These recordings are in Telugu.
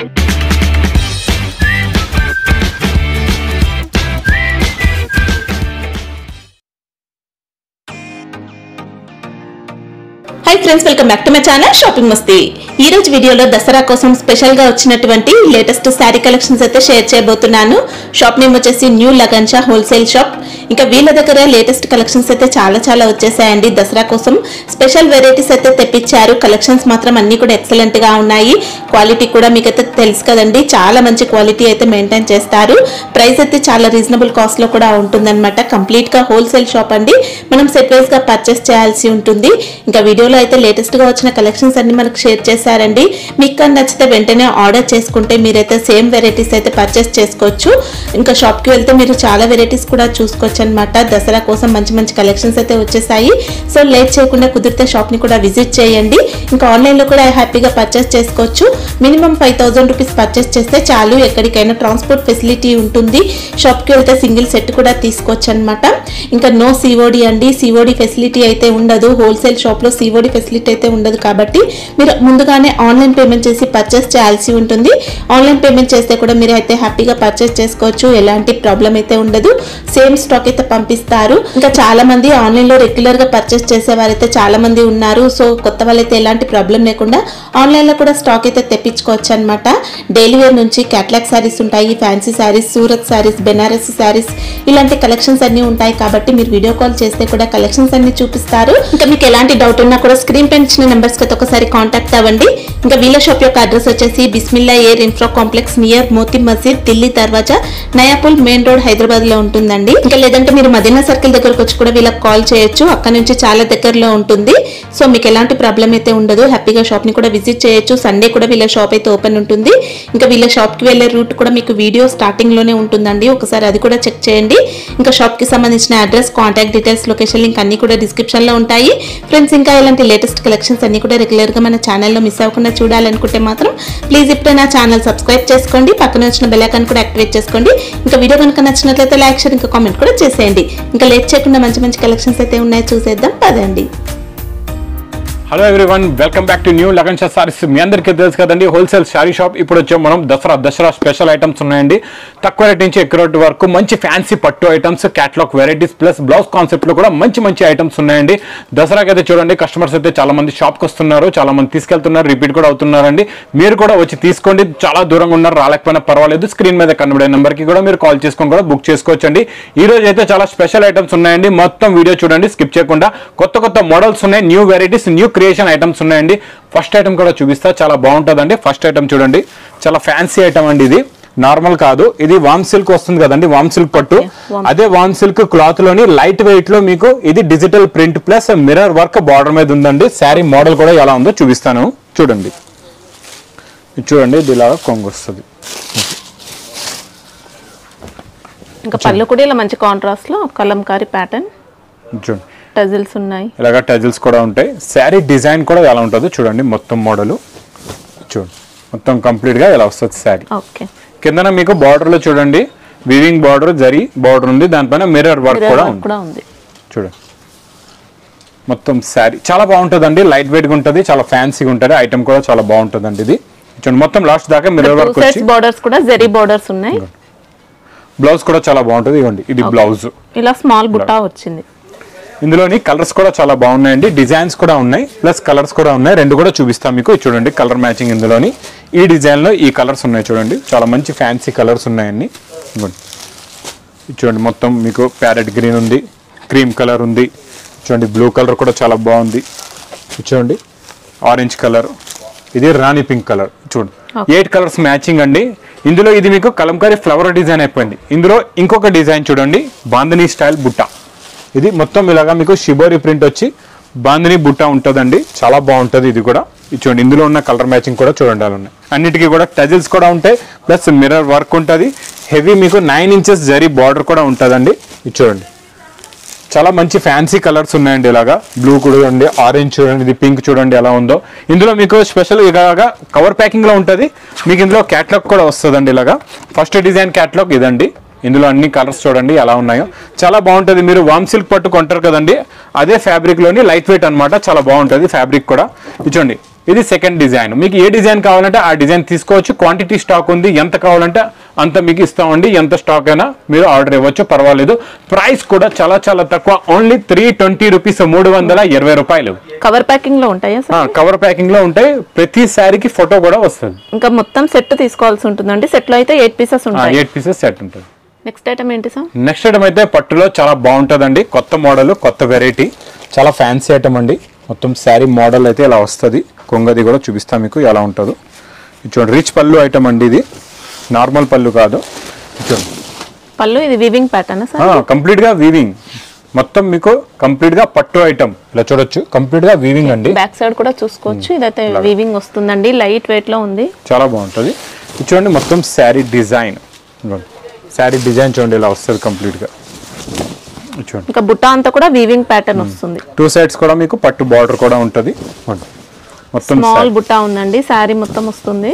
Hi friends welcome back to my channel shopping Masti ఈ రోజు వీడియోలో దసరా కోసం స్పెషల్ గా వచ్చినటువంటి లేటెస్ట్ శారీ కలెక్షన్స్ అయితే షేర్ చేయబోతున్నాను షాప్ నేమ్ వచ్చేసి న్యూ లగన్షా హోల్సేల్ షాప్ ఇంకా వీళ్ళ దగ్గర లేటెస్ట్ కలెక్షన్స్ అయితే చాలా చాలా వచ్చేసాయండి దసరా కోసం స్పెషల్ వెరైటీస్ అయితే తెప్పించారు కలెక్షన్స్ మాత్రం అన్ని కూడా ఎక్సలెంట్ గా ఉన్నాయి క్వాలిటీ కూడా మీకైతే తెలుసు కదండి చాలా మంచి క్వాలిటీ అయితే మెయింటైన్ చేస్తారు ప్రైస్ అయితే చాలా రీజనబుల్ కాస్ట్ లో కూడా ఉంటుందన్నమాట కంప్లీట్ గా హోల్సేల్ షాప్ అండి మనం సెట్ వైజ్ గా పర్చేస్ చేయాల్సి ఉంటుంది ఇంకా వీడియోలో అయితే లేటెస్ట్ గా వచ్చిన కలెక్షన్స్ అన్ని మనకు షేర్ చేశారండి మీకు కానీ నచ్చితే వెంటనే ఆర్డర్ చేసుకుంటే మీరైతే సేమ్ వెరైటీస్ అయితే పర్చేస్ చేసుకోవచ్చు ఇంకా షాప్ కి వెళ్తే మీరు చాలా వెరైటీస్ కూడా చూసుకోవచ్చు అనమాట దసరా కోసం మంచి మంచి కలెక్షన్స్ అయితే వచ్చేసాయి సో లేట్ చేయకుండా కుదిరితే షాప్ ని కూడా విజిట్ చేయండి ఇంకా ఆన్లైన్ లో కూడా హ్యాపీగా పర్చేస్ చేసుకోవచ్చు minimum five thousand rupees purchase చేస్తే చాలు ఎక్కడికైనా ట్రాన్స్పోర్ట్ ఫెసిలిటీ ఉంటుంది షాప్ కి వెళ్తే సింగిల్ సెట్ కూడా తీసుకోవచ్చు అనమాట ఇంకా నో సిఓడి అండి సిఓడి ఫెసిలిటీ అయితే ఉండదు హోల్సేల్ షాప్ లో సిఓడి ఫెసిలిటీ అయితే ఉండదు కాబట్టి మీరు ముందుగానే ఆన్లైన్ పేమెంట్ చేసి పర్చేస్ చేయాల్సి ఉంటుంది ఆన్లైన్ పేమెంట్ చేస్తే కూడా మీరు అయితే హ్యాపీగా పర్చేస్ చేసుకోవచ్చు ఎలాంటి ప్రాబ్లం అయితే ఉండదు సేమ్ స్టాక్ అయితే పంపిస్తారు ఇంకా చాలా మంది ఆన్లైన్ లో రెగ్యులర్ గా పర్చేస్ చేసే వారైతే చాలా మంది ఉన్నారు సో కొత్త వాళ్ళైతే ఎలాంటి ప్రాబ్లం లేకుండా ఆన్లైన్ లో కూడా స్టాక్ అయితే తెప్పించుకోవచ్చు అనమాట డైలీ వేర్ నుంచి క్యాట్లాగ్ శారీస్ ఉంటాయి ఫ్యాన్సీ శారీస్ సూరత్ శారీస్ బెనారస్ శారీస్ ఇలాంటి కలెక్షన్స్ అన్ని ఉంటాయి కాబట్టి మీరు వీడియో కాల్ చేస్తే కూడా కలెక్షన్స్ అన్ని చూపిస్తారు ఇంకా మీకు ఎలాంటి డౌట్ ఉన్నా కూడా స్క్రీన్ పైన ఇచ్చిన నెంబర్స్ కి ఒకసారి కాంటాక్ట్ అవ్వండి ఇంకా వీళ్ళ షాప్ యొక్క అడ్రస్ వచ్చేసి Bismillah air infra complex near Moti Masjid Delhi దర్వాజా నయాపుల్ మెయిన్ రోడ్ హైదరాబాద్ లో ఉంటుందండి ఇంకా లేదంటే మీరు మదీనా సర్కిల్ దగ్గరకు వచ్చి కూడా వీళ్ళకి కాల్ చేయొచ్చు అక్కడ నుంచి చాలా దగ్గరలో ఉంటుంది సో మీకు ఎలాంటి ప్రాబ్లం అయితే ఉండదు హ్యాపీగా షాప్ ని కూడా విజిట్ చేయొచ్చు సండే కూడా వీళ్ళ షాప్ అయితే ఓపెన్ ఉంటుంది ఇంకా వీళ్ళ షాప్ కి వెళ్ళే రూట్ కూడా మీకు వీడియో స్టార్టింగ్ లోనే ఉంటుందండి ఒకసారి అది కూడా చెక్ చేయండి ఇంకా షాప్ కి సంబంధించిన address contact details location link అన్ని కూడా డిస్క్రిప్షన్ లో ఉంటాయి ఫ్రెండ్స్ ఇంకా ఇలాంటి లేటెస్ట్ కలెక్షన్స్ అన్ని కూడా రెగ్యులర్ గా మన ఛానల్లో మిస్ అవ్వకుండా చూడాలనుకుంటే మాత్రం ప్లీజ్ ఇప్పుడే నా ఛానల్ సబ్స్క్రైబ్ చేసుకోండి పక్కన వచ్చిన బెల్ ఐకాన్ కూడా యాక్టివేట్ చేసుకోండి ఇంకా వీడియో కనుక నచ్చినట్లయితే లైక్ షేర్ ఇంకా కామెంట్ కూడా చేసేయండి ఇంకా లేట్ చేయకుండా మంచి మంచి కలెక్షన్స్ అయితే ఉన్నాయో చూసేద్దాం పదండి hello everyone welcome back to new Lagan Shah saris మీ అందరికీ తెలుసు కదండి హోల్సేల్ శారీ షాప్ ఇప్పుడు వచ్చే మనం దసరా దసరా స్పెషల్ ఐటమ్స్ ఉన్నాయండి తక్కువ రేట్ నుంచి ఎక్కువ రేట్ వరకు మంచి ఫ్యాన్సీ పట్టు items catalogue varieties plus blouse concept లో కూడా మంచి మంచి ఐటమ్స్ ఉన్నాయండి దసరాకి అయితే చూడండి కస్టమర్స్ అయితే చాలా మంది షాప్కి వస్తున్నారు చాలా మంది తీసుకెళ్తున్నారు రిపీట్ కూడా అవుతున్నారండి మీరు కూడా వచ్చి తీసుకోండి చాలా దూరంగా ఉన్నారు రాలేకపోయినా పర్వాలేదు స్క్రీన్ మీద కనబడే నెంబర్ కి కూడా మీరు కాల్ చేసుకొని కూడా బుక్ చేసుకోవచ్చండి ఈ రోజు అయితే చాలా స్పెషల్ ఐటమ్స్ ఉన్నాయండి మొత్తం వీడియో చూడండి స్కిప్ చేయకుండా కొత్త కొత్త మోడల్స్ ఉన్నాయి new varieties new creation items ఉన్నాయండి ఫస్ట్ ఐటమ్ కూడా చూపిస్తా చాలా బాగుంటుందండి ఫస్ట్ ఐటమ్ చూడండి చాలా ఫ్యాన్సీ ఐటమ్ అండి ఇది నార్మల్ కాదు ఇది వామ్ సిల్క్ వస్తుంది కదండి వామ్ సిల్క్ పట్టు అదే వామ్ సిల్క్ క్లాత్ లోని లైట్ వెయిట్ లో మీకు ఇది digital print plus mirror work border మీద ఉందండి శారీ మోడల్ కూడా ఎలా ఉందో చూపిస్తాను చూడండి ఇది చూడండి ఇది ఇలాగా కొంగు వస్తుంది ఇంకా పళ్ళు కూడా ఇలా మంచి కాంట్రాస్ట్ లో కలంకారీ ప్యాటర్న్ చూడండి టజిల్స్ ఉన్నాయి ఇలాగ టజిల్స్ కూడా ఉంటాయి శారీ డిజైన్ కూడా ఎలా ఉంటుందో చూడండి మొత్తం మోడల్ చూడండి మొత్తం కంప్లీట్ గా ఇలా వస్తుంది శారీ ఓకే కిందన మీకు బార్డర్ లో చూడండి వివింగ్ బార్డర్ జరీ బార్డర్ ఉంది దానిపైన మిర్రర్ వర్క్ కూడా ఉంది కూడా ఉంది చూడండి మొత్తం శారీ చాలా బాగుంటుందండి లైట్ వెయిట్ గా ఉంటుంది చాలా ఫ్యాన్సీగా ఉంటుంది ఐటమ్ కూడా చాలా బాగుంటుందండి ఇది చూడండి మొత్తం లాస్ట్ దాకా మిర్రర్ టూ వర్క్ వచ్చి సెట్స్ బార్డర్స్ కూడా జెరీ బార్డర్స్ ఉన్నాయి బ్లౌజ్ కూడా చాలా బాగుంటుంది ఇవ్వండి ఇది బ్లౌజ్ ఇలా స్మాల్ బుట్టా వచ్చింది ఇందులోని కలర్స్ కూడా చాలా బాగున్నాయండి డిజైన్స్ కూడా ఉన్నాయి ప్లస్ కలర్స్ కూడా ఉన్నాయి రెండు కూడా చూపిస్తాం మీకు ఇది చూడండి కలర్ మ్యాచింగ్ ఇందులోని ఈ డిజైన్ లో ఈ కలర్స్ ఉన్నాయి చూడండి చాలా మంచి ఫ్యాన్సీ కలర్స్ ఉన్నాయండి ఇదిగోండి. ఇది చూడండి మొత్తం మీకు ప్యారెట్ గ్రీన్ ఉంది క్రీమ్ కలర్ ఉంది చూడండి బ్లూ కలర్ కూడా చాలా బాగుంది ఇది చూడండి ఆరెంజ్ కలర్ ఇది రాణి పింక్ కలర్ చూడండి ఎయిట్ కలర్స్ మ్యాచింగ్ అండి ఇందులో ఇది మీకు కలంకారీ ఫ్లవర్ డిజైన్ అయిపోయింది ఇందులో ఇంకొక డిజైన్ చూడండి బాంధనీ స్టైల్ బుట్ట ఇది మొత్తం ఇలాగా మీకు షిబోరి ప్రింట్ వచ్చి బాందిని బుట్ట ఉంటుందండి చాలా బాగుంటుంది ఇది కూడా ఇది చూడండి ఇందులో ఉన్న కలర్ మ్యాచింగ్ కూడా చూడండి అలా ఉన్నాయి అన్నిటికీ కూడా టజిల్స్ కూడా ఉంటాయి ప్లస్ మిర్రర్ వర్క్ ఉంటుంది హెవీ మీకు నైన్ ఇంచెస్ జరీ బార్డర్ కూడా ఉంటుందండి ఇది చూడండి చాలా మంచి ఫ్యాన్సీ కలర్స్ ఉన్నాయండి ఇలాగా బ్లూ కూడా చూడండి ఆరెంజ్ చూడండి ఇది పింక్ చూడండి ఎలా ఉందో ఇందులో మీకు స్పెషల్ ఇలాగా కవర్ ప్యాకింగ్ లో ఉంటుంది మీకు ఇందులో క్యాట్లాగ్ కూడా వస్తుందండి ఇలాగా ఫస్ట్ డిజైన్ క్యాట్లాగ్ ఇదండి ఇందులో అన్ని కలర్స్ చూడండి ఎలా ఉన్నాయో చాలా బాగుంటుంది మీరు వామ్ సిల్క్ పట్టు కొంటారు కదండి అదే ఫ్యాబ్రిక్ లోని లైట్ వెయిట్ అన్నమాట చాలా బాగుంటుంది ఫ్యాబ్రిక్ కూడా ఇది చూడండి ఇది సెకండ్ డిజైన్ మీకు ఏ డిజైన్ కావాలంటే ఆ డిజైన్ తీసుకోవచ్చు క్వాంటిటీ స్టాక్ ఉంది ఎంత కావాలంటే అంత మీకు ఇస్తామండి ఎంత స్టాక్ అయినా మీరు ఆర్డర్ ఇవ్వచ్చు పర్వాలేదు ప్రైస్ కూడా చాలా చాలా తక్కువ ఓన్లీ త్రీ ట్వంటీ రూపీస్ మూడు వందల ఇరవై రూపాయలు కవర్ ప్యాకింగ్ లో ఉంటాయా సార్ కవర్ ప్యాకింగ్ లో ఉంటాయి ప్రతి శారీకి ఫోటో కూడా వస్తుంది ఇంకా మొత్తం సెట్ తీసుకోవాల్సి ఉంటుందండి సెట్ లో అయితే ఎయిట్ పీసెస్ ఉంటాయి ఎయిట్ పీసెస్ సెట్ ఉంటుంది నెక్స్ట్ ఐటమ్ ఏంటి సార్ నెక్స్ట్ ఐటమ్ అయితే పట్టులో చాలా బాగుంటుందండి కొత్త మోడల్ కొత్త వెరైటీ చాలా ఫ్యాన్సీ ఐటమ్ అండి మొత్తం శారీ మోడల్ అయితే ఇలా వస్తుంది కొంగది కూడా చూపిస్తాం మీకు ఎలా ఉంటుందో ఇది చూడండి రిచ్ పళ్ళు ఐటమ్ అండి ఇది నార్మల్ పళ్ళు కాదు ఇది చూడండి పళ్ళు ఇది వీవింగ్ ప్యాటర్న్ సార్ కంప్లీట్ గా వీవింగ్ మొత్తం మీకు కంప్లీట్ గా పట్టు ఐటమ్ ఇలా చూడొచ్చు కంప్లీట్ గా వీవింగ్ అండి బ్యాక్ సైడ్ కూడా చూసుకోవచ్చు ఇదైతే వీవింగ్ వస్తుందండి లైట్ వెయిట్ లో ఉంది చాలా బాగుంటుంది ఇది చూడండి మొత్తం శారీ డిజైన్ శారీ డిజైన్ చూడండి ఇలా వస్తుంది కంప్లీట్ గా ఇది చూడండి ఇంకా బుట్ట అంతా కూడా వీవింగ్ ప్యాటర్న్ వస్తుంది టూ సైడ్స్ కూడా మీకు పట్టు బార్డర్ కూడా ఉంటుంది మొత్తం స్మాల్ బుట్ట ఉందండి శారీ మొత్తం వస్తుంది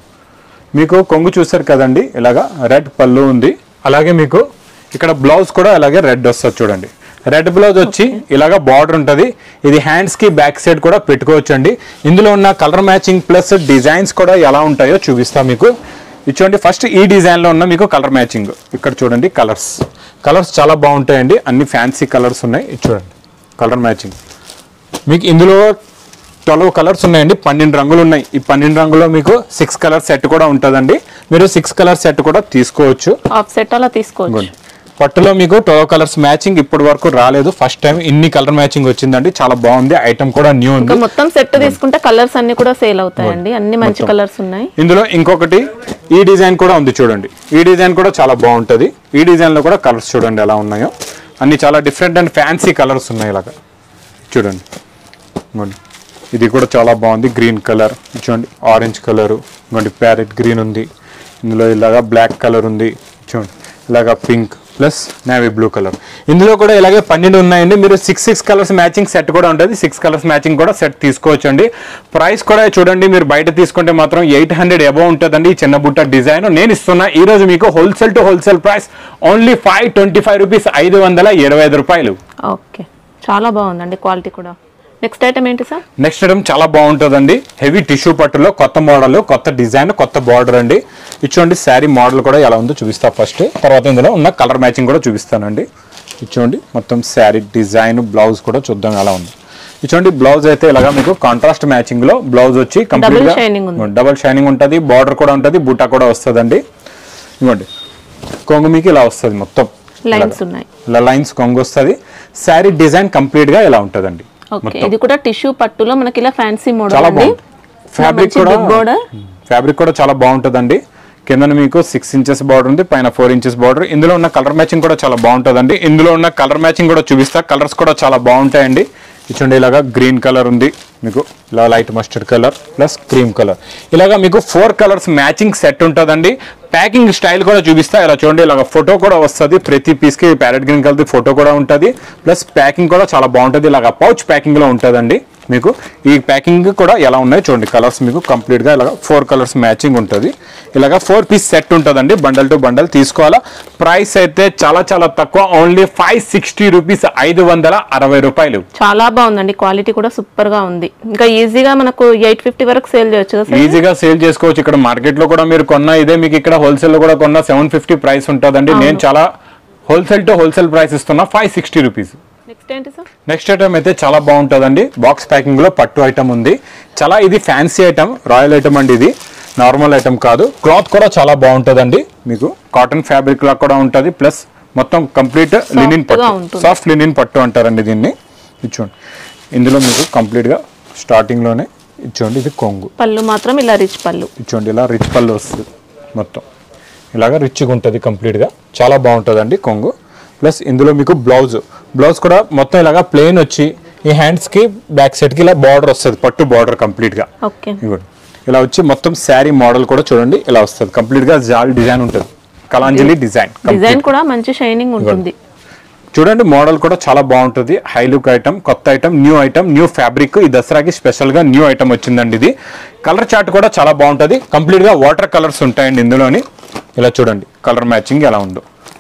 మీకు కొంగు చూసారు కదండి ఇలాగా రెడ్ పళ్ళు ఉంది అలాగే మీకు ఇక్కడ బ్లౌజ్ కూడా అలాగే రెడ్ వస్తుంది చూడండి రెడ్ బ్లౌజ్ వచ్చి ఇలాగా బార్డర్ ఉంటుంది ఇది హ్యాండ్స్ కి బ్యాక్ సైడ్ కూడా పెట్టుకోవచ్చు అండి ఇందులో ఉన్న కలర్ మ్యాచింగ్ ప్లస్ డిజైన్స్ కూడా ఎలా ఉంటాయో చూపిస్తా మీకు ఇది చూడండి ఫస్ట్ ఈ డిజైన్ లో ఉన్న మీకు కలర్ మ్యాచింగ్ ఇక్కడ చూడండి కలర్స్ కలర్స్ చాలా బాగుంటాయండి అన్ని ఫ్యాన్సీ కలర్స్ ఉన్నాయి ఇది చూడండి కలర్ మ్యాచింగ్ మీకు ఇందులో ట్వెల్వ్ కలర్స్ ఉన్నాయండి పన్నెండు రంగులు ఉన్నాయి ఈ పన్నెండు రంగులో మీకు సిక్స్ కలర్ సెట్ కూడా ఉంటుందండి మీరు సిక్స్ కలర్ సెట్ కూడా తీసుకోవచ్చు హాఫ్ సెట్ అలా తీసుకోవచ్చు ఇదిగోండి. పట్టులో మీకు ట్వెల్వ్ కలర్స్ మ్యాచింగ్ ఇప్పటి వరకు రాలేదు ఫస్ట్ టైం ఇన్ని కలర్ మ్యాచింగ్ వచ్చిందండి చాలా బాగుంది ఐటమ్ కూడా న్యూ ఇంకా ఉంది మొత్తం సెట్ తీసుకుంటే కలర్స్ అన్ని కూడా సేల్ అవుతాయండి అన్ని మంచి కలర్స్ ఉన్నాయి ఇందులో ఇంకొకటి ఈ డిజైన్ కూడా ఉంది చూడండి ఈ డిజైన్ కూడా చాలా బాగుంటుంది ఈ డిజైన్ లో కూడా కలర్స్ చూడండి ఎలా ఉన్నాయో అన్ని చాలా డిఫరెంట్ అండ్ ఫ్యాన్సీ కలర్స్ ఉన్నాయి ఇలాగా చూడండి ఇదిగోండి. ఇది కూడా చాలా బాగుంది గ్రీన్ కలర్ చూడండి ఆరెంజ్ కలర్ ఇంకోటి ప్యారెట్ గ్రీన్ ఉంది ఇందులో ఇలాగా బ్లాక్ కలర్ ఉంది చూడండి ఇలాగా pink plus navy blue colour ఇందులో కూడా ఇలాగే పన్నెండు ఉన్నాయండి మీరు six six colours matching set కూడా ఉంటుంది సిక్స్ కలర్స్ మ్యాచింగ్ కూడా సెట్ తీసుకోవచ్చు అండి ప్రైస్ కూడా చూడండి మీరు బయట తీసుకుంటే మాత్రం ఎయిట్ హండ్రెడ్ అబౌవ్ ఉంటుందండి ఈ చిన్న బుట్ట డిజైన్ నేను ఇస్తున్నా ఈ రోజు మీకు wholesale to wholesale price only five twenty five rupees ఐదు వందల ఇరవై ఐదు రూపాయలు ఓకే చాలా బాగుందండి క్వాలిటీ కూడా నెక్స్ట్ ఐటమ్ ఏంటి సార్ నెక్స్ట్ ఐటమ్ చాలా బాగుంటుందండి హెవీ టిష్యూ పట్టులో కొత్త మోడల్ కొత్త డిజైన్ కొత్త బార్డర్ అండి ఇచ్చోండి శారీ మోడల్ కూడా ఎలా ఉందో చూపిస్తా ఫస్ట్ తర్వాత ఇందులో ఉన్న కలర్ మ్యాచింగ్ కూడా చూపిస్తానండి ఇచ్చోండి మొత్తం శారీ డిజైన్ బ్లౌజ్ కూడా చూద్దాం ఎలా ఉంది ఇచ్చోండి బ్లౌజ్ అయితే ఇలాగా మీకు కాంట్రాస్ట్ మ్యాచింగ్ లో బ్లౌజ్ వచ్చి కంప్లీట్ గా shining ఉంది. డబల్ షైనింగ్ ఉంటుంది బార్డర్ కూడా ఉంటుంది బూటా కూడా వస్తుందండి ఇవ్వండి కొంగు మీకు ఇలా వస్తుంది మొత్తం లైన్స్ ఉన్నాయి ఇలా లైన్స్ కొంగు వస్తుంది శారీ డిజైన్ కంప్లీట్ గా ఇలా ఉంటుందండి ఓకే ఇది కూడా టిష్యూ పట్టులో మనకి ఇలా ఫ్యాన్సీ మోడల్ చాలా అండి బాగుంది ఫ్యాబ్రిక్ కూడా బోర్డర్ ఫ్యాబ్రిక్ కూడా చాలా బాగుంటుందండి కింద మీకు సిక్స్ ఇంచెస్ బార్డర్ ఉంది పైన ఫోర్ ఇంచెస్ బార్డర్ ఇందులో ఉన్న కలర్ మ్యాచింగ్ కూడా చాలా బాగుంటుందండి ఇందులో ఉన్న కలర్ మ్యాచింగ్ కూడా చూపిస్తా కలర్స్ కూడా చాలా బాగుంటాయండి ఇచ్చండి ఇలాగా గ్రీన్ కలర్ ఉంది మీకు ఇలా light mustard colour plus cream colour ఇలాగా మీకు ఫోర్ కలర్స్ మ్యాచింగ్ సెట్ ఉంటుందండి ప్యాకింగ్ స్టైల్ కూడా చూపిస్తా ఇలా చూడండి ఇలాగ ఫోటో కూడా వస్తుంది ప్రతి పీస్ కి ప్యారెట్ గ్రీన్ కలర్ ఫోటో కూడా ఉంటుంది ప్లస్ ప్యాకింగ్ కూడా చాలా బాగుంటుంది ఇలాగ పౌచ్ ప్యాకింగ్ లో ఉంటుందండి మీకు ఈ ప్యాకింగ్ కూడా ఎలా ఉన్నాయో చూడండి కలర్స్ మీకు కంప్లీట్ గా ఇలాగ ఫోర్ కలర్స్ మ్యాచింగ్ ఉంటుంది ఇలాగ ఫోర్ పీస్ సెట్ ఉంటుందండి బండల్ టు బండల్ తీసుకోవాలా ప్రైస్ అయితే చాలా చాలా తక్కువ ఓన్లీ ఫైవ్ సిక్స్టీ రూపీస్ ఐదు వందల అరవై రూపాయలు చాలా బాగుందండి క్వాలిటీ కూడా సూపర్ గా ఉంది ఇంకా ఈజీగా మనకు ఎయిట్ ఫిఫ్టీ వరకు సేల్ చేయొచ్చు కదా సార్ ఈజీగా సేల్ చేసుకోవచ్చు ఇక్కడ మార్కెట్ లో కూడా మీరు కొన్న ఇదే మీకు ఇక్కడ హోల్సేల్ లో కూడా కొన్న సెవెన్ ఫిఫ్టీ ప్రైస్ ఉంటుందండి నేను చాలా హోల్సేల్ టు హోల్సేల్ ప్రైస్ ఇస్తున్నా ఫైవ్ సిక్స్టీ రూపీస్ నెక్స్ట్ ఏంటి సార్ నెక్స్ట్ ఐటమ్ అయితే చాలా బాగుంటుందండి బాక్స్ ప్యాకింగ్ లో పట్టు ఐటమ్ ఉంది చాలా ఇది ఫ్యాన్సీ ఐటమ్ రాయల్ ఐటమ్ అండి ఇది నార్మల్ ఐటమ్ కాదు క్లాత్ కూడా చాలా బాగుంటుందండి మీకు కాటన్ ఫ్యాబ్రిక్ లా కూడా ఉంటుంది ప్లస్ మొత్తం కంప్లీట్ లినిన్ గా పట్టు ఉంటుంది. సాఫ్ట్ లినిన్ పట్టు అంటారండి దీన్ని ఇచ్చోండి ఇందులో మీకు కంప్లీట్ గా స్టార్టింగ్ లోనే ఇచ్చోండి ఇది కొంగు పళ్ళు మాత్రం ఇలా రిచ్ పళ్ళు ఇచ్చోండి ఇలా రిచ్ పళ్ళు వస్తుంది మొత్తం ఇలాగా రిచ్గా ఉంటుంది కంప్లీట్గా చాలా బాగుంటుందండి కొంగు ప్లస్ ఇందులో మీకు బ్లౌజ్ బ్లౌజ్ కూడా మొత్తం ఇలాగా ప్లెయిన్ వచ్చి ఈ హ్యాండ్స్కి బ్యాక్ సైడ్కి ఇలా బార్డర్ వస్తుంది పట్టు బార్డర్ కంప్లీట్గా ఓకే ఇవ్వండి ఇలా వచ్చి మొత్తం శారీ మోడల్ కూడా చూడండి ఇలా వస్తుంది కంప్లీట్గా జాల్ డిజైన్ ఉంటుంది కలాంజలి డిజైన్ డిజైన్ కూడా మంచి షైనింగ్ ఉంటుంది చూడండి మోడల్ కూడా చాలా బాగుంటుంది హై లుక్ ఐటమ్ కొత్త item new item new fabric ఈ దసరాకి స్పెషల్ గా న్యూ ఐటమ్ వచ్చిందండి ఇది కలర్ చార్ట్ కూడా చాలా బాగుంటుంది కంప్లీట్ గా వాటర్ కలర్స్ ఉంటాయండి ఇందులోని ఇలా చూడండి కలర్ మ్యాచింగ్ ఎలా ఉందో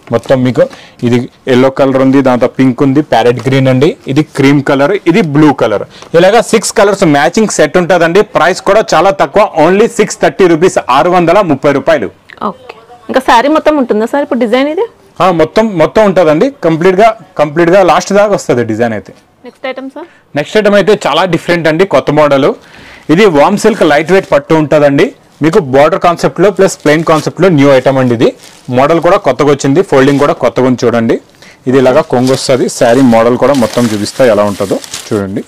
మొత్తం మీకు ఇది ఎల్లో కలర్ ఉంది దాంతో పింక్ ఉంది ప్యారెట్ గ్రీన్ అండి ఇది క్రీమ్ కలర్ ఇది బ్లూ కలర్ ఇలాగా సిక్స్ కలర్స్ మ్యాచింగ్ సెట్ ఉంటుందండి ప్రైస్ కూడా చాలా తక్కువ ఓన్లీ సిక్స్ థర్టీ రూపీస్ ఆరు వందల ముప్పై రూపాయలు ఓకే ఇంకా శారీ మొత్తం ఉంటుందా సార్ ఇప్పుడు డిజైన్ ఇది ఆ, మొత్తం మొత్తం ఉంటుందండి కంప్లీట్గా కంప్లీట్గా లాస్ట్ దాకా వస్తుంది డిజైన్ అయితే next item sir next item అయితే చాలా డిఫరెంట్ అండి కొత్త మోడల్ ఇది వామ్ సిల్క్ లైట్ వెయిట్ పట్టు ఉంటుందండి మీకు బార్డర్ కాన్సెప్ట్ లో ప్లస్ ప్లెయిన్ కాన్సెప్ట్ లో న్యూ ఐటమ్ అండి ఇది మోడల్ కూడా కొత్తగా వచ్చింది ఫోల్డింగ్ కూడా కొత్తగా ఉంది చూడండి ఇది ఇలాగా కొంగు వస్తుంది శారీ మోడల్ కూడా మొత్తం చూపిస్తా ఎలా ఉంటుందో చూడండి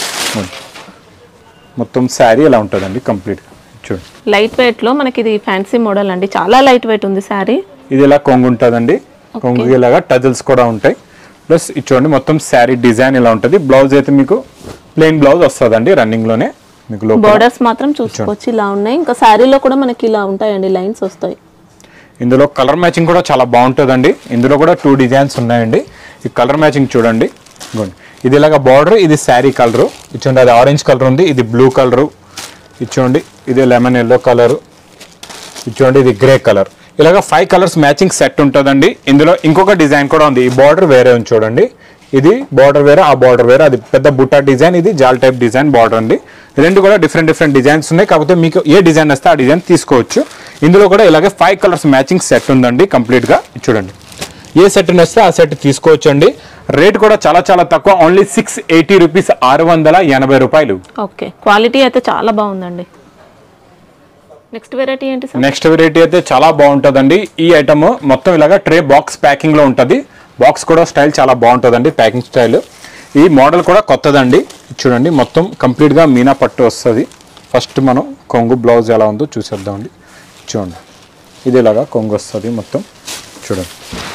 మొత్తం శారీ ఎలా ఉంటుందండి కంప్లీట్ చూడండి లైట్ వెయిట్ లో మనకి ఇది ఫ్యాన్సీ మోడల్ అండి చాలా లైట్ వెయిట్ ఉంది శారీ ఇది ఇలా కొంగు ఉంటుందండి కొంగు ఇలాగా టజల్స్ కూడా ఉంటాయి ప్లస్ ఇది చూడండి మొత్తం శారీ డిజైన్ ఇలా ఉంటుంది బ్లౌజ్ అయితే మీకు ప్లెయిన్ బ్లౌజ్ వస్తుందండి రన్నింగ్ లోనే మీకు లోపల బోర్డర్స్ మాత్రం చూసుకోవచ్చు ఇలా ఉన్నాయి ఇంకా శారీలో కూడా మనకి ఇలా ఉంటాయండి లైన్స్ వస్తాయి ఇందులో కలర్ మ్యాచింగ్ కూడా చాలా బాగుంటుందండి ఇందులో కూడా టూ డిజైన్స్ ఉన్నాయండి ఈ కలర్ మ్యాచింగ్ చూడండి ఇదిగోండి. ఇది ఇలాగ బార్డర్ ఇది శారీ కలరు ఇచ్చోండి అది ఆరెంజ్ కలర్ ఉంది ఇది బ్లూ కలరు ఇచ్చోండి ఇది లెమన్ ఎల్లో కలరు ఇచ్చోండి ఇది గ్రే కలర్ ఇలాగ ఫైవ్ కలర్స్ మ్యాచింగ్ సెట్ ఉంటుందండి ఇందులో ఇంకొక డిజైన్ కూడా ఉంది ఈ బార్డర్ వేరే ఉంది చూడండి ఇది బార్డర్ వేరే ఆ బార్డర్ వేరే అది పెద్ద బుట్టా డిజైన్ ఇది జాల్ టైప్ డిజైన్ బార్డర్ అండి రెండు కూడా డిఫరెంట్ డిఫరెంట్ డిజైన్స్ ఉన్నాయి కాకపోతే మీకు ఏ డిజైన్ వస్తే ఆ డిజైన్ తీసుకోవచ్చు ఇందులో కూడా ఇలాగే ఫైవ్ కలర్స్ మ్యాచింగ్ సెట్ ఉందండి కంప్లీట్ గా ఇది చూడండి ఏ సెట్ వస్తే ఆ సెట్ తీసుకోవచ్చు అండి రేట్ కూడా చాలా చాలా తక్కువ ఓన్లీ సిక్స్ ఎయిటీ రూపీస్ ఆరు వందల ఎనభై రూపాయలు ఓకే క్వాలిటీ అయితే చాలా బాగుందండి నెక్స్ట్ వెరైటీ ఏంటి సార్ నెక్స్ట్ వెరైటీ అయితే చాలా బాగుంటుందండి ఈ ఐటమ్ మొత్తం ఇలాగా ట్రే బాక్స్ ప్యాకింగ్ లో ఉంటుంది బాక్స్ కూడా స్టైల్ చాలా బాగుంటుందండి ప్యాకింగ్ స్టైల్ ఈ మోడల్ కూడా కొత్తదండి ఇది చూడండి మొత్తం కంప్లీట్ గా మీనా పట్టు వస్తుంది ఫస్ట్ మనం కొంగు బ్లౌజ్ ఎలా ఉందో చూసేద్దామండి చూడండి ఇది ఇలాగా కొంగు వస్తుంది మొత్తం చూడండి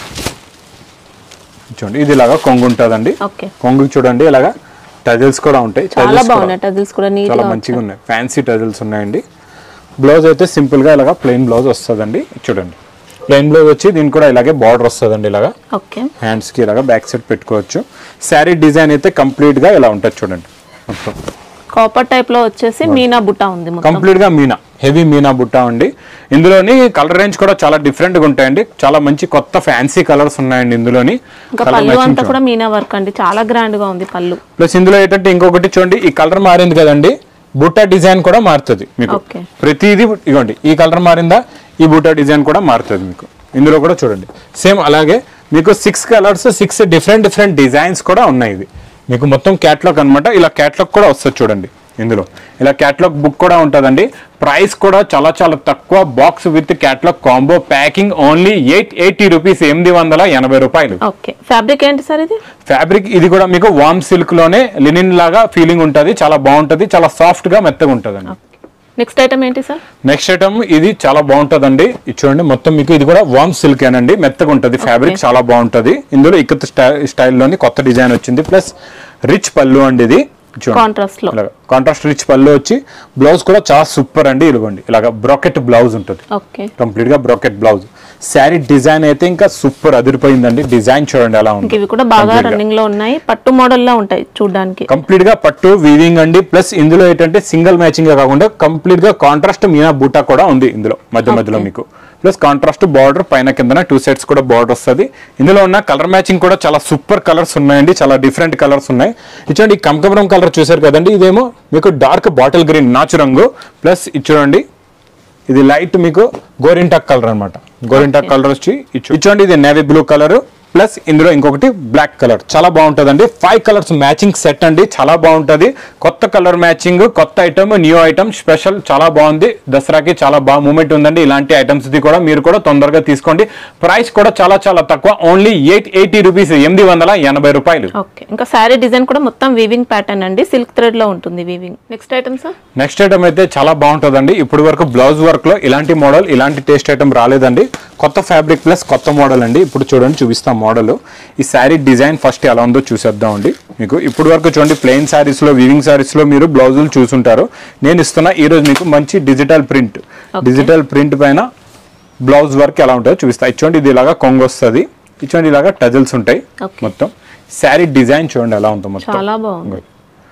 చూడండి ఇది ఇలాగా కొంగు ఉంటుందండి ఓకే కొంగు చూడండి ఇలాగా టజల్స్ కూడా ఉంటాయి చాలా Tassels కూడా- బాగున్నాయి టజిల్స్ కూడా నీట్ చాలా గా మంచిగా ఉన్నాయి ఫ్యాన్సీ టజల్స్ ఉన్నాయండి బ్లౌజ్ అయితే సింపుల్ గా ఇలాగా ప్లెయిన్ బ్లౌజ్ వస్తుందండి చూడండి ప్లెయిన్ బ్లౌజ్ వచ్చి దీనికి కూడా ఇలాగే బార్డర్ వస్తుందండి ఇలాగా ఓకే హ్యాండ్స్ కి ఇలాగా బ్యాక్ సైడ్ పెట్టుకోవచ్చు శారీ డిజైన్ అయితే కంప్లీట్ గా ఇలా ఉంటుంది చూడండి మొత్తం కాపర్ టైప్ లో వచ్చేసి మీనా బుట్ట ఉంది మొత్తం కంప్లీట్ గా మీనా హెవీ మీనా బుట్ట అండి ఇందులోని కలర్ రేంజ్ కూడా చాలా డిఫరెంట్ గా ఉంటాయండి చాలా మంచి కొత్త ఫ్యాన్సీ కలర్స్ ఉన్నాయండి ఇందులోని ఇంకా Colour పళ్ళు matching అంతా చూడండి. కూడా మీనా వర్క్ అండి చాలా గ్రాండ్ గా ఉంది పళ్ళు ప్లస్ ఇందులో ఏంటంటే ఇంకొకటి చూడండి ఈ కలర్ మారింది కదండి బుట్ట డిజైన్ కూడా మారుతుంది మీకు Okay. ప్రతిదీ ఇగోండి ఈ కలర్ మారిందా ఈ బుట్ట డిజైన్ కూడా మారుతుంది మీకు ఇందులో కూడా చూడండి సేమ్ అలాగే మీకు six colours six different different designs కూడా ఉన్నాయి ఇది మీకు మొత్తం క్యాట్లాగ్ అన్నమాట ఇలా క్యాట్లాగ్ కూడా వస్తుంది చూడండి ఇందులో ఇలా క్యాట్లాగ్ బుక్ కూడా ఉంటుందండి ప్రైస్ కూడా చాలా చాలా తక్కువ box with catalogue combo packing only eight eighty rupees ఎనిమిది వందల ఎనభై రూపాయలు ఓకే ఫ్యాబ్రిక్ ఏంటి సార్ ఇది ఫ్యాబ్రిక్ ఇది కూడా మీకు వామ్ సిల్క్ లోనే లినిన్ లాగా ఫీలింగ్ ఉంటుంది చాలా బాగుంటది చాలా సాఫ్ట్ గా మెత్తగా ఉంటదండి నెక్స్ట్ ఐటమ్ ఏంటి సార్ నెక్స్ట్ ఐటమ్ ఇది చాలా బాగుంటదండి ఇది చూడండి మొత్తం మీకు ఇది కూడా వామ్ సిల్క్ ఏనండి మెత్తగా ఉంటది ఫ్యాబ్రిక్ చాలా బాగుంటది ఇందులో ఇక్కత్ స్టైల్లోని కొత్త డిజైన్ వచ్చింది ప్లస్ రిచ్ పళ్ళు అండి ఇది చూడండి కాంట్రాస్ట్ లో కాంట్రాస్ట్ రిచ్ పళ్ళు వచ్చి బ్లౌజ్ కూడా చాలా సూపర్ అండి ఇదిగోండి ఇలాగ బ్రాకెట్ బ్లౌజ్ ఉంటుంది ఓకే కంప్లీట్ గా బ్రాకెట్ బ్లౌజ్ శారీ డిజైన్ అయితే ఇంకా సూపర్ అదిరిపోయిందండి డిజైన్ చూడండి ఎలా ఇంక ఉంది ఇవి కూడా బాగా Complete గా. రన్నింగ్ లో ఉన్నాయి పట్టు మోడల్ లో ఉంటాయి చూడడానికి కంప్లీట్ గా పట్టు వీవింగ్ అండి ప్లస్ ఇందులో ఏంటంటే సింగిల్ మ్యాచింగ్ గా కాకుండా కంప్లీట్ గా కాంట్రాస్ట్ మీనా బూటా కూడా ఉంది ఇందులో మధ్య మధ్యలో మీకు ప్లస్ కాంట్రాస్ట్ బార్డర్ పైన కిందన టూ సైడ్స్ కూడా బార్డర్ వస్తుంది ఇందులో ఉన్న కలర్ మ్యాచింగ్ కూడా చాలా సూపర్ కలర్స్ ఉన్నాయండి చాలా డిఫరెంట్ కలర్స్ ఉన్నాయి ఇచ్చండి ఈ కమకమరం కలర్ చూసారు కదండి ఇదేమో మీకు డార్క్ బాటిల్ గ్రీన్ నాచు రంగు ప్లస్ ఇది చూడండి ఇది లైట్ మీకు గోరింటాక్ కలర్ అన్నమాట గోరింటాక్ కలర్ వచ్చి ఇచ్చు- ఇచ్చోండి ఇది నేవీ బ్లూ కలర్ ప్లస్ ఇందులో ఇంకొకటి బ్లాక్ కలర్ చాలా బాగుంటుందండి ఫైవ్ కలర్స్ మ్యాచింగ్ సెట్ అండి చాలా బాగుంటది కొత్త కలర్ మ్యాచింగ్ కొత్త ఐటమ్ న్యూ ఐటమ్ స్పెషల్ చాలా బాగుంది దసరాకి చాలా బాగా మూమెంట్ ఉందండి ఇలాంటి ఐటమ్స్ ది కూడా మీరు కూడా తొందరగా తీసుకోండి ప్రైస్ కూడా చాలా చాలా తక్కువ ఓన్లీ ఎయిట్ ఎయిటీ రూపీస్ ఎనిమిది వందల ఎనభై రూపాయలు ఓకే ఇంకా శారీ డిజైన్ కూడా మొత్తం వీవింగ్ ప్యాటర్న్ అండి సిల్క్ థ్రెడ్ లో ఉంటుంది weaving next item sir next item అయితే చాలా బాగుంటుందండి ఇప్పుడు వరకు బ్లౌజ్ వర్క్ లో ఇలాంటి మోడల్ ఇలాంటి టేస్ట్ ఐటమ్ రాలేదండి కొత్త ఫ్యాబ్రిక్ ప్లస్ కొత్త మోడల్ అండి ఇప్పుడు చూడండి చూపిస్తాం మోడల్ ఈ శారీ డిజైన్ ఫస్ట్ ఎలా ఉందో చూసేద్దామండి మీకు ఇప్పుడు వరకు చూడండి ప్లెయిన్ శారీస్ లో వివింగ్ శారీస్ లో మీరు బ్లౌజులు చూసుంటారు నేను ఇస్తున్న ఈ రోజు మీకు మంచి డిజిటల్ ప్రింట్ డిజిటల్ ప్రింట్ పైన బ్లౌజ్ వర్క్ ఎలా ఉంటుందో చూపిస్తా ఇచ్చోండి ఇది ఇలాగా కొంగు వస్తుంది ఇచ్చోండి ఇలాగా టజల్స్ ఉంటాయి Okay. మొత్తం శారీ డిజైన్ చూడండి ఎలా ఉందో మొత్తం చాలా బాగుంది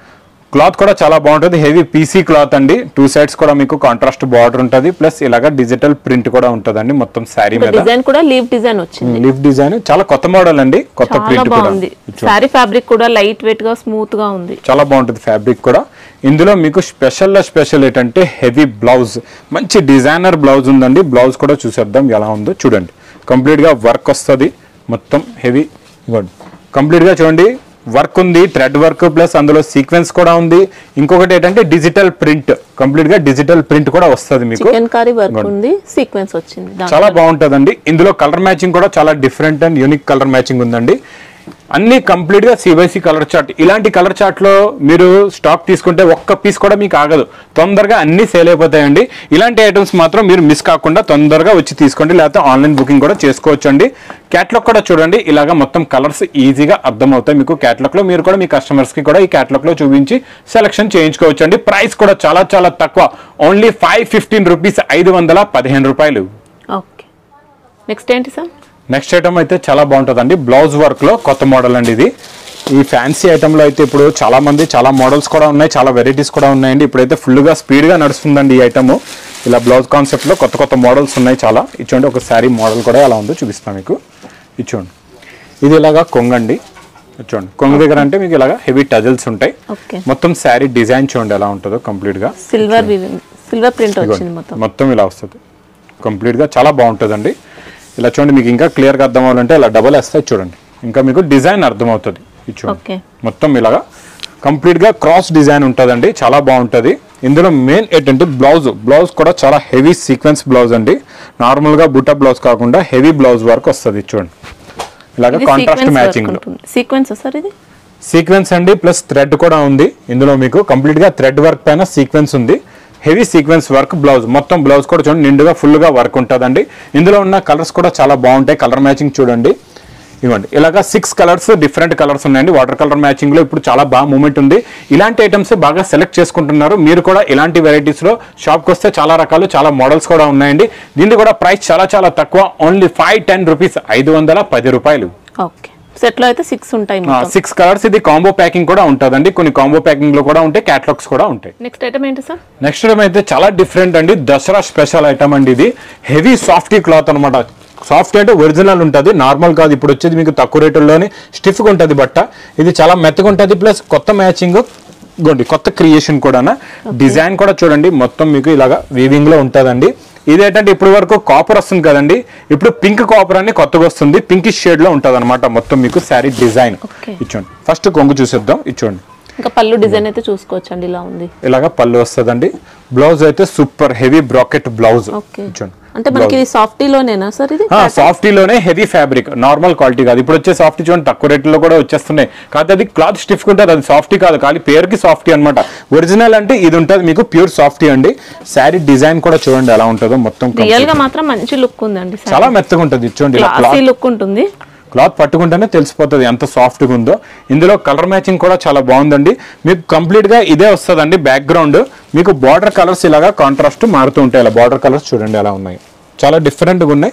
క్లాత్ కూడా చాలా బాగుంటుంది హెవీ పీసీ క్లాత్ అండి టూ సైడ్స్ కూడా మీకు కాంట్రాస్ట్ బార్డర్ ఉంటుంది ప్లస్ ఇలాగా డిజిటల్ ప్రింట్ కూడా ఉంటుందండి మొత్తం శారీ మీద డిజైన్ కూడా లీవ్ డిజైన్ వచ్చింది లిఫ్ట్ డిజైన్ చాలా కొత్త మోడల్ అండి కొత్త చాలా ప్రింట్ కూడా బాగుంది శారీ ఫ్యాబ్రిక్ కూడా లైట్ వెయిట్ గా స్మూత్ గా ఉంది చాలా బాగుంటుంది ఫ్యాబ్రిక్ కూడా ఇందులో మీకు స్పెషల్ స్పెషల్ ఏంటంటే హెవీ బ్లౌజ్ మంచి డిజైనర్ బ్లౌజ్ ఉందండి బ్లౌజ్ కూడా చూసేద్దాం ఎలా ఉందో చూడండి కంప్లీట్ గా వర్క్ వస్తుంది మొత్తం హెవీ ఇవ్వండి కంప్లీట్ గా చూడండి వర్క్ ఉంది థ్రెడ్ వర్క్ ప్లస్ అందులో సీక్వెన్స్ కూడా ఉంది ఇంకొకటి ఏంటంటే డిజిటల్ ప్రింట్ కంప్లీట్ గా డిజిటల్ ప్రింట్ కూడా వస్తుంది మీకు చికెన్ కర్రీ వర్క్ ఉంది సీక్వెన్స్ వచ్చింది దాంట్లో. చాలా బాగుంటుందండి ఇందులో కలర్ మ్యాచింగ్ కూడా చాలా different and unique colour matching ఉందండి అన్ని కంప్లీట్ గా సిబైసి కలర్ చార్ట్ ఇలాంటి కలర్ చార్ట్ లో మీరు స్టాక్ తీసుకుంటే ఒక్క పీస్ కూడా మీకు ఆగదు తొందరగా అన్ని సేల్ అయిపోతాయండి ఇలాంటి ఐటమ్స్ మాత్రం మీరు మిస్ కాకుండా తొందరగా వచ్చి తీసుకోండి లేకపోతే ఆన్లైన్ బుకింగ్ కూడా చేసుకోవచ్చు అండి క్యాట్లాగ్ కూడా చూడండి ఇలాగా మొత్తం కలర్స్ ఈజీగా అర్థమవుతాయి మీకు క్యాట్లాగ్ లో మీరు కూడా మీ కస్టమర్స్ కి కూడా ఈ క్యాట్లాగ్ లో చూపించి సెలెక్షన్ చేయించుకోవచ్చు అండి ప్రైస్ కూడా చాలా చాలా తక్కువ ఓన్లీ ఫైవ్ ఫిఫ్టీన్ రూపీస్ ఐదు వందల పదిహేను రూపాయలు ఓకే నెక్స్ట్ ఏంటి సార్ నెక్స్ట్ ఐటమ్ అయితే చాలా బాగుంటుందండి బ్లౌజ్ వర్క్ లో కొత్త మోడల్ అండి ఇది ఈ ఫ్యాన్సీ ఐటమ్ లో అయితే ఇప్పుడు చాలా మంది చాలా మోడల్స్ కూడా ఉన్నాయి చాలా వెరైటీస్ కూడా ఉన్నాయండి ఇప్పుడైతే ఫుల్ గా స్పీడ్ గా నడుస్తుందండి ఈ ఐటమ్ ఇలా బ్లౌజ్ కాన్సెప్ట్ లో కొత్త కొత్త మోడల్స్ ఉన్నాయి చాలా ఇచ్చోండి ఒక శారీ మోడల్ కూడా ఎలా ఉందో చూపిస్తాం మీకు ఇచ్చోండి ఇది ఇలాగా కొంగండి చూడండి కొంగు దగ్గర అంటే మీకు ఇలాగా హెవీ టజల్స్ ఉంటాయి ఓకే మొత్తం శారీ డిజైన్ చూడండి ఎలా ఉంటుందో కంప్లీట్ గా సిల్వర్ సిల్వర్ ప్రింట్ వచ్చింది మొత్తం మొత్తం ఇలా వస్తుంది కంప్లీట్గా చాలా బాగుంటుందండి ఇలా చూడండి మీకు ఇంకా క్లియర్గా అర్థం అవ్వాలంటే ఇలా డబల్ వేస్తే చూడండి ఇంకా మీకు డిజైన్ అర్థమవుతుంది ఇది చూడండి ఓకే మొత్తం ఇలాగా కంప్లీట్గా క్రాస్ డిజైన్ ఉంటుందండి చాలా బాగుంటుంది ఇందులో మెయిన్ ఏంటంటే బ్లౌజ్ బ్లౌజ్ కూడా చాలా హెవీ సీక్వెన్స్ బ్లౌజ్ అండి నార్మల్గా బుట్ట బ్లౌజ్ కాకుండా హెవీ బ్లౌజ్ వర్క్ వస్తుంది ఇది చూడండి ఇలాగ ఇది కాంట్రాస్ట్ సీక్వెన్స్ వర్క్ మ్యాచింగ్ ఉంటుంది సీక్వెన్స్ సార్ ఇది సీక్వెన్స్ అండి ప్లస్ థ్రెడ్ కూడా ఉంది ఇందులో మీకు కంప్లీట్ గా థ్రెడ్ వర్క్ పైన సీక్వెన్స్ ఉంది హెవీ సీక్వెన్స్ వర్క్ బ్లౌజ్ మొత్తం బ్లౌజ్ కూడా చూడండి నిండుగా ఫుల్ గా వర్క్ ఉంటుందండి ఇందులో ఉన్న కలర్స్ కూడా చాలా బాగుంటాయి కలర్ మ్యాచింగ్ చూడండి ఇవ్వండి ఇలాగా సిక్స్ కలర్స్ డిఫరెంట్ కలర్స్ ఉన్నాయండి వాటర్ కలర్ మ్యాచింగ్ లో ఇప్పుడు చాలా బాగా మూమెంట్ ఉంది ఇలాంటి ఐటమ్స్ బాగా సెలెక్ట్ చేసుకుంటున్నారు మీరు కూడా ఇలాంటి వెరైటీస్ లో షాప్ కి వస్తే చాలా రకాలు చాలా మోడల్స్ కూడా ఉన్నాయండి దీనికి కూడా ప్రైస్ చాలా చాలా తక్కువ ఓన్లీ ఫైవ్ టెన్ రూపీస్ ఐదు వందల పది రూపాయలు ఓకే సెట్ లో అయితే సిక్స్ ఉంటాయి మొత్తం సిక్స్ కలర్స్ ఇది కాంబో ప్యాకింగ్ కూడా ఉంటుందండి కొన్ని కాంబో ప్యాకింగ్ లో కూడా ఉంటాయి క్యాటలాగ్స్ కూడా ఉంటాయి నెక్స్ట్ ఐటమ్ ఏంటి సార్ నెక్స్ట్ ఐటమ్ అయితే చాలా డిఫరెంట్ అండి దసరా స్పెషల్ ఐటమ్ అండి ఇది హెవీ సాఫ్టీ క్లాత్ అనమాట సాఫ్ట్ అంటే ఒరిజినల్ ఉంటుంది నార్మల్ కాదు ఇప్పుడు వచ్చేది మీకు తక్కువ రేటుల్లోనే స్టిఫ్గా ఉంటుంది బట్ట ఇది చాలా మెత్తగా ఉంటుంది ప్లస్ కొత్త మ్యాచింగ్ గోండి కొత్త క్రియేషన్ కూడా డిజైన్ కూడా చూడండి మొత్తం మీకు ఇలాగా వీవింగ్ లో ఉంటుందండి ఇదేంటంటే ఇప్పుడు వరకు కాపర్ వస్తుంది కదండి ఇప్పుడు పింక్ కాపర్ అని కొత్తగా వస్తుంది పింక్ షేడ్ లో ఉంటుంది అనమాట మొత్తం మీకు శారీ డిజైన్ Okay. ఇచ్చోండి ఫస్ట్ కొంగు చూసేద్దాం ఇచ్చోండి ఇంకా పళ్ళు డిజైన్ అయితే చూసుకోవచ్చు అండి ఇలా ఉంది ఇలాగ పళ్ళు వస్తుందండి బ్లౌజ్ అయితే super heavy bracket blouse okay అంటే మనకి ఇది సాఫ్టీలోనేనా సార్ ఇది సాఫ్టీలోనే హెవీ ఫ్యాబ్రిక్ నార్మల్ క్వాలిటీ కాదు ఇప్పుడు వచ్చే సాఫ్టీ చూడండి తక్కువ రేట్లో కూడా వచ్చేస్తున్నాయి కాకపోతే అది క్లాత్ స్టిఫ్ ఉంటుంది అది సాఫ్టీ కాదు కానీ పేరుకి సాఫ్టీ అన్నమాట ఒరిజినల్ అంటే ఇది ఉంటుంది మీకు ప్యూర్ సాఫ్టీ అండి శారీ డిజైన్ కూడా చూడండి ఎలా ఉంటుందో మొత్తం రియల్ గా మాత్రం మంచి లుక్ ఉందండి చాలా మెత్తగా ఉంటుంది ఇది చూడండి ఇలా క్లాసీ క్లాత్ లుక్ ఉంటుంది క్లాత్ పట్టుకుంటేనే తెలిసిపోతుంది ఎంత సాఫ్ట్గా ఉందో ఇందులో కలర్ మ్యాచింగ్ కూడా చాలా బాగుందండి మీకు కంప్లీట్ గా ఇదే వస్తుందండి బ్యాక్గ్రౌండ్ మీకు బార్డర్ కలర్స్ ఇలాగా కాంట్రాస్ట్ మారుతూ ఉంటాయి ఇలా బార్డర్ కలర్స్ చూడండి ఎలా ఉన్నాయి చాలా డిఫరెంట్గా ఉన్నాయి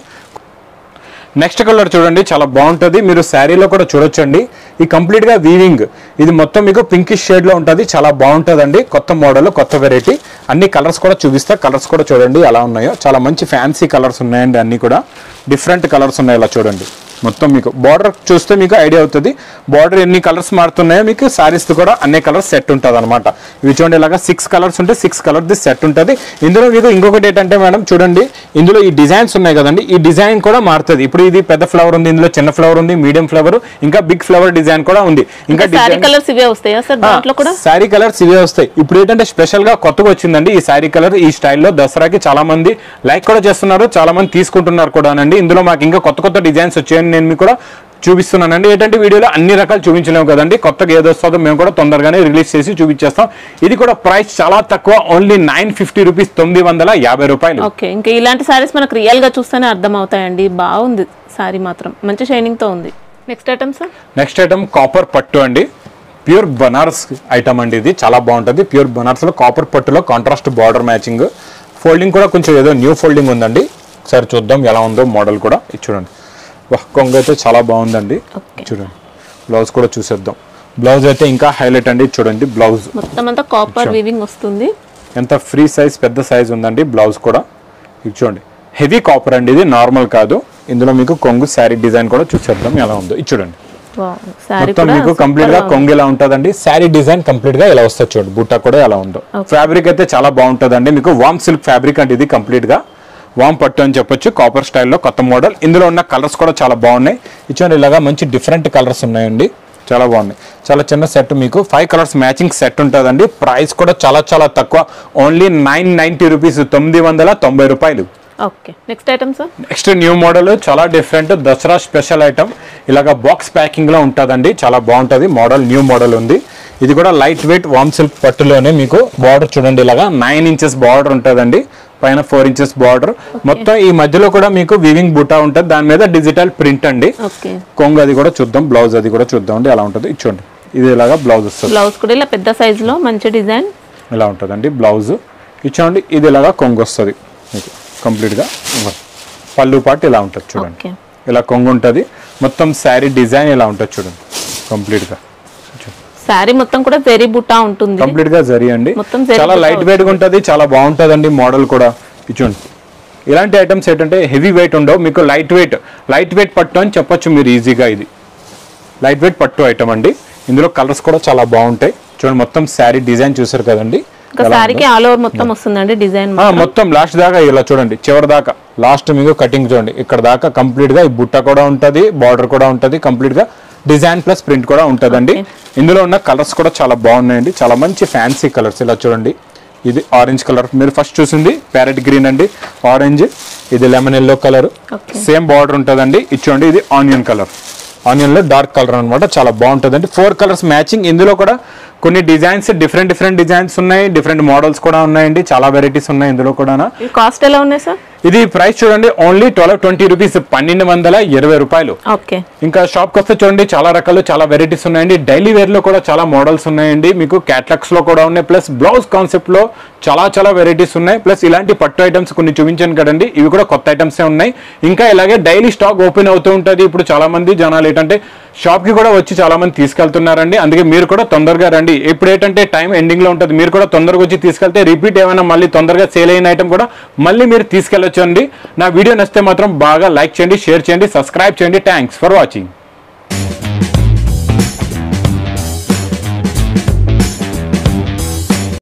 నెక్స్ట్ కలర్ చూడండి చాలా బాగుంటుంది మీరు శారీలో కూడా చూడొచ్చండి ఈ కంప్లీట్ గా వీవింగ్ ఇది మొత్తం మీకు పింకిష్ షేడ్ లో ఉంటుంది చాలా బాగుంటుందండి కొత్త మోడల్ కొత్త వెరైటీ అన్ని కలర్స్ కూడా చూపిస్తా కలర్స్ కూడా చూడండి ఎలా ఉన్నాయో చాలా మంచి ఫ్యాన్సీ కలర్స్ ఉన్నాయండి అన్ని కూడా డిఫరెంట్ కలర్స్ ఉన్నాయి ఇలా చూడండి మొత్తం మీకు బార్డర్ చూస్తే మీకు ఐడియా అవుతుంది బార్డర్ ఎన్ని కలర్స్ మారుతున్నాయో మీకు సారీస్ కూడా అన్ని కలర్స్ సెట్ ఉంటుంది అనమాట ఇవి చూడండి ఇలాగా సిక్స్ కలర్స్ ఉంటే సిక్స్ కలర్ ది సెట్ ఉంటుంది ఇందులో మీకు ఇంకొకటి ఏంటంటే మేడం చూడండి ఇందులో ఈ డిజైన్స్ ఉన్నాయి కదండి ఈ డిజైన్ కూడా మారుతుంది ఇప్పుడు ఇది పెద్ద ఫ్లవర్ ఉంది ఇందులో చిన్న ఫ్లవర్ ఉంది మీడియం ఫ్లవర్ ఇంకా బిగ్ ఫ్లవర్ డిజైన్ కూడా ఉంది ఇంకా శారీ డిజైన్ కలర్స్ ఇవే వస్తాయా సార్ దాంట్లో కూడా శారీ కలర్స్ ఇవే వస్తాయి ఇప్పుడు ఏంటంటే స్పెషల్ గా కొత్తగా వచ్చిందండి ఈ శారీ కలర్ ఈ స్టైల్లో దసరాకి చాలా మంది లైక్ కూడా చేస్తున్నారు చాలా మంది తీసుకుంటున్నారు కూడా అండి ఇందులో మాకు ఇంకా కొత్త కొత్త డిజైన్స్ వచ్చాయని నేను మీకు కూడా చూపిస్తున్నానండి ఏంటంటే వీడియోలో అన్ని రకాలు చూపించలేము కదండి కొత్తగా ఏదో వస్తుందో మేము కూడా తొందరగానే రిలీజ్ చేసి చూపించేస్తాం ఇది కూడా ప్రైస్ చాలా తక్కువ ఓన్లీ నైన్ ఫిఫ్టీ రూపీస్ తొమ్మిది వందల యాభై రూపాయలు ఓకే ఇంకా ఇలాంటి సారీస్ మనకు రియల్ గా చూస్తేనే అర్థం అవుతాయండి బాగుంది సారీ మాత్రం మంచి షైనింగ్ తో ఉంది next item sir next item copper పట్టు అండి ప్యూర్ బనారస్ ఐటమ్ అండి ఇది చాలా బాగుంటుంది ప్యూర్ బనారస్ లో కాపర్ పట్టులో కాంట్రాస్ట్ బార్డర్ మ్యాచింగ్ ఫోల్డింగ్ కూడా కొంచెం ఏదో న్యూ ఫోల్డింగ్ ఉందండి ఒకసారి చూద్దాం ఎలా ఉందో మోడల్ కూడా ఇది చూడండి వాహ్ కొంగ అయితే చాలా బాగుందండి Okay. చూడండి బ్లౌజ్ కూడా చూసేద్దాం బ్లౌజ్ అయితే ఇంకా హైలైట్ అండి చూడండి బ్లౌజ్ మొత్తం అంతా కాపర్ వీవింగ్ వస్తుంది ఎంత ఫ్రీ సైజ్ పెద్ద సైజ్ ఉందండి బ్లౌజ్ కూడా ఇది చూడండి హెవీ కాపర్ అండి ఇది నార్మల్ కాదు ఇందులో మీకు కొంగు శారీ డిజైన్ కూడా చూసేద్దాం ఎలా ఉందో ఇది చూడండి శారీ మొత్తం కూడా మీకు కంప్లీట్ గా కొంగు ఎలా ఉంటుందండి శారీ డిజైన్ కంప్లీట్ గా ఇలా వస్తుంది చూడండి బుట్ట కూడా ఎలా ఉందో ఫ్యాబ్రిక్ అయితే చాలా బాగుంటుందండి మీకు వామ్ సిల్క్ ఫ్యాబ్రిక్ అంటే ఇది కంప్లీట్ గా వామ్ పట్టు అని చెప్పొచ్చు కాపర్ స్టైల్లో కొత్త మోడల్ ఇందులో ఉన్న కలర్స్ కూడా చాలా బాగున్నాయి ఇచ్చేయండి ఇలాగా మంచి డిఫరెంట్ కలర్స్ ఉన్నాయండి చాలా బాగున్నాయి చాలా చిన్న సెట్ మీకు ఫైవ్ కలర్స్ మ్యాచింగ్ సెట్ ఉంటుందండి ప్రైస్ కూడా చాలా చాలా తక్కువ ఓన్లీ నైన్ నైన్టీ రూపీస్ తొమ్మిది వందల తొంభై రూపాయలు okay next item sir next new model చాలా డిఫరెంట్ దసరా స్పెషల్ ఐటమ్ ఇలాగ బాక్స్ ప్యాకింగ్ లో ఉంటుందండి చాలా బాగుంటుంది మోడల్ న్యూ మోడల్ ఉంది ఇది కూడా లైట్ వెయిట్ వామ్ సిల్క్ పట్టులోనే మీకు బార్డర్ చూడండి ఇలాగా నైన్ ఇంచెస్ బార్డర్ ఉంటుందండి పైన ఫోర్ ఇంచెస్ బార్డర్ మొత్తం ఈ మధ్యలో కూడా మీకు వివింగ్ బుటా ఉంటుంది దాని మీద డిజిటల్ ప్రింట్ అండి ఓకే కొంగు అది కూడా చూద్దాం బ్లౌజ్ అది కూడా చూద్దాం అండి ఎలా ఉంటుంది ఇది చూడండి ఇది ఇలాగా బ్లౌజ్ వస్తుంది బ్లౌజ్ కూడా ఇలా పెద్ద size లో మంచి డిజైన్ ఇలా ఉంటుందండి బ్లౌజ్ ఇచ్చోండి ఇది ఇలాగా కొంగు వస్తుంది మీకు కంప్లీట్గా పళ్ళు పాటు ఇలా ఉంటుంది చూడండి ఓకే ఇలా కొంగు ఉంటుంది మొత్తం శారీ డిజైన్ ఇలా ఉంటుంది చూడండి కంప్లీట్గా శారీ మొత్తం కూడా జరీ బుట్టా ఉంటుంది కంప్లీట్ గా జరి అండి మొత్తం జరీ చాలా బుట్ట లైట్ వెయిట్ గా ఉంటుంది చాలా బాగుంటుందండి మోడల్ కూడా ఇచ్చోండి ఇలాంటి ఐటమ్స్ ఏంటంటే హెవీ వెయిట్ ఉండవు మీకు లైట్ వెయిట్ లైట్ వెయిట్ పట్టు అని చెప్పొచ్చు మీరు ఈజీగా ఇది లైట్ వెయిట్ పట్టు ఐటమ్ అండి ఇందులో కలర్స్ కూడా చాలా బాగుంటాయి చూడండి మొత్తం శారీ డిజైన్ చూసారు కదండి ఇంకా శారీకి ఆల్ ఓవర్ మొత్తం వస్తుందండి డిజైన్ ఆ, మొత్తం లాస్ట్ దాకా ఇలా చూడండి చివరి దాకా లాస్ట్ మీకు కటింగ్ చూడండి ఇక్కడ దాకా కంప్లీట్ గా ఈ బుట్ట కూడా ఉంటది బార్డర్ కూడా ఉంటది కంప్లీట్ గా డిజైన్ ప్లస్ ప్రింట్ కూడా ఉంటదండి ఇందులో ఉన్న కలర్స్ కూడా చాలా బాగున్నాయండి చాలా మంచి ఫ్యాన్సీ కలర్స్ ఇలా చూడండి ఇది ఆరెంజ్ కలర్ మీరు ఫస్ట్ చూసింది ప్యారెట్ గ్రీన్ అండి ఆరెంజ్ ఇది lemon yellow colour Okay. Same border ఉంటదండి ఇది చూడండి ఇది ఆనియన్ కలర్ ఆనియన్ లో డార్క్ కలర్ అన్నమాట చాలా బాగుంటుందండి ఫోర్ కలర్స్ మ్యాచింగ్ ఇందులో కూడా కొన్ని డిజైన్స్ డిఫరెంట్ డిఫరెంట్ డిజైన్స్ ఉన్నాయి డిఫరెంట్ మోడల్స్ కూడా ఉన్నాయండి చాలా వెరైటీస్ ఉన్నాయి ఇందులో కూడా ఈ కాస్ట్ ఎలా ఉన్నాయి సార్ ఇది ప్రైస్ చూడండి ఓన్లీ ట్వెల్వ్ ట్వంటీ రూపీస్ పన్నెండు వందల ఇరవై రూపాయలు ఓకే ఇంకా షాప్ కి వస్తే చూడండి చాలా రకాలు చాలా వెరైటీస్ ఉన్నాయండి డైలీ వేర్ లో కూడా చాలా మోడల్స్ ఉన్నాయండి మీకు క్యాట్లాగ్స్ లో కూడా ఉన్నాయి ప్లస్ బ్లౌజ్ కాన్సెప్ట్ లో చాలా చాలా వెరైటీస్ ఉన్నాయి ప్లస్ ఇలాంటి పట్టు ఐటమ్స్ కొన్ని చూపించాను కదండి ఇవి కూడా కొత్త ఐటమ్స్ ఉన్నాయి ఇంకా ఇలాగే డైలీ స్టాక్ ఓపెన్ అవుతూ ఉంటుంది ఇప్పుడు చాలా మంది జనాలు ఏంటంటే షాప్ కి కూడా వచ్చి చాలా మంది తీసుకెళ్తున్నారండి అందుకే మీరు కూడా తొందరగా రండి ఇప్పుడు ఏంటంటే టైం ఎండింగ్ లో ఉంటుంది మీరు కూడా తొందరగా వచ్చి తీసుకెళ్తే రిపీట్ ఏమైనా మళ్ళీ తొందరగా సేల్ అయిన ఐటమ్ కూడా మళ్ళీ మీరు తీసుకెళ్ళొచ్చు అండి నా వీడియో నచ్చితే మాత్రం బాగా లైక్ చేయండి షేర్ చేయండి సబ్స్క్రైబ్ చేయండి థ్యాంక్స్ ఫర్ వాచింగ్